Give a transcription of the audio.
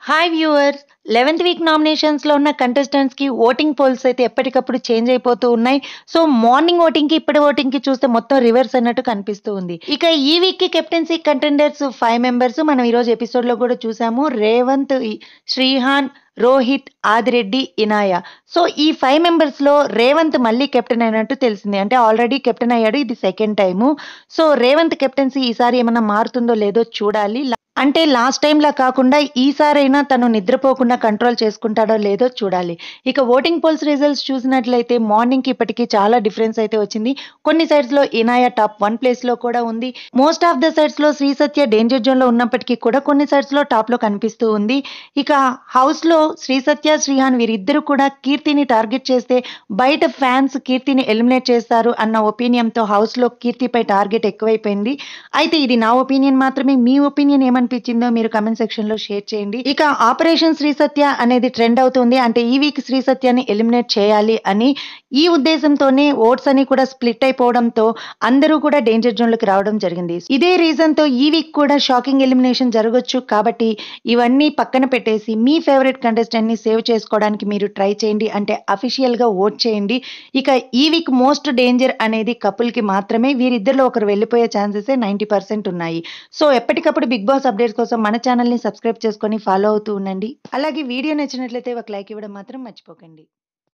hi viewers eleventh week నామినేషన్స్లో ఉన్న కంటెస్టెంట్స్కి ఓటింగ్ పోల్స్ అయితే ఎప్పటికప్పుడు చేంజ్ అయిపోతూ ఉన్నాయి సో మార్నింగ్ ఓటింగ్కి ఇప్పటి ఓటింగ్కి చూస్తే మొత్తం రివర్స్ అన్నట్టు కనిపిస్తూ ఉంది ఇక ఈ వీక్కి కెప్టెన్సీ కంటెండర్స్ ఫైవ్ మెంబర్స్ మనం ఈరోజు ఎపిసోడ్లో కూడా చూసాము రేవంత్ శ్రీహాన్ రోహిత్ ఆదిరెడ్డి ఇనాయ సో ఈ ఫైవ్ మెంబర్స్లో రేవంత్ మళ్ళీ కెప్టెన్ అయినట్టు తెలిసింది అంటే ఆల్రెడీ కెప్టెన్ అయ్యాడు ఇది second time so Revanth captaincy ఈసారి ఏమన్నా మారుతుందో లేదో చూడాలి అంటే లాస్ట్ టైంలా కాకుండా ఈసారైనా తను నిద్రపోకుండా కంట్రోల్ చేసుకుంటాడో లేదో చూడాలి ఇక ఓటింగ్ పోల్స్ రిజల్ట్స్ చూసినట్లయితే మార్నింగ్కి ఇప్పటికీ చాలా డిఫరెన్స్ అయితే వచ్చింది కొన్ని సైడ్స్లో ఇనాయ టాప్ వన్ ప్లేస్లో కూడా ఉంది మోస్ట్ ఆఫ్ ద సైడ్స్లో శ్రీ సత్య డేంజర్ జోన్లో ఉన్నప్పటికీ కూడా కొన్ని సైడ్స్లో టాప్లో కనిపిస్తూ ఉంది ఇక హౌస్లో శ్రీ సత్య శ్రీహాన్ వీరిద్దరు కూడా కీర్తిని టార్గెట్ చేస్తే బయట ఫ్యాన్స్ కీర్తిని ఎలిమినేట్ చేస్తారు అన్న ఒపీనియన్తో హౌస్లో కీర్తిపై టార్గెట్ ఎక్కువైపోయింది అయితే ఇది నా ఒపీనియన్ మాత్రమే మీ ఒపీనియన్ ఏమనిపించిందో మీరు కమెంట్ సెక్షన్లో షేర్ చేయండి ఇక ఆపరేషన్ శ్రీ సత్య అనేది ట్రెండ్ అవుతుంది అంటే ఈ వీక్ శ్రీ సత్యాన్ని ఎలిమినేట్ చేయాలి అని ఈ ఉద్దేశంతోనే ఓట్స్ అని కూడా స్ప్లిట్ అయిపోవడంతో అందరూ కూడా డేంజర్ జోన్లోకి రావడం జరిగింది ఇదే రీజన్తో ఈ వీక్ కూడా షాకింగ్ ఎలిమినేషన్ జరగచ్చు కాబట్టి ఇవన్నీ పక్కన పెట్టేసి మీ ఫేవరెట్ కంటెస్టెంట్ని సేవ్ చేసుకోవడానికి మీరు ట్రై చేయండి అంటే అఫీషియల్గా ఓట్ చేయండి ఇక ఈ వీక్ మోస్ట్ డేంజర్ అనేది కపుల్కి మాత్రమే వీరిద్దరిలో ఒకరు వెళ్ళిపోయే ఛాన్సెస్ నైంటీ పర్సెంట్ ఉన్నాయి సో ఎప్పటికప్పుడు బిగ్ బాస్ అప్డేట్స్ కోసం మన ఛానల్ని సబ్స్క్రైబ్ చేసుకొని ఫాలో అవుతూ ఉండండి అలాగే వీడియో నచ్చినట్లయితే ఒక లైక్ ఇవ్వడం మాత్రం మర్చిపోకండి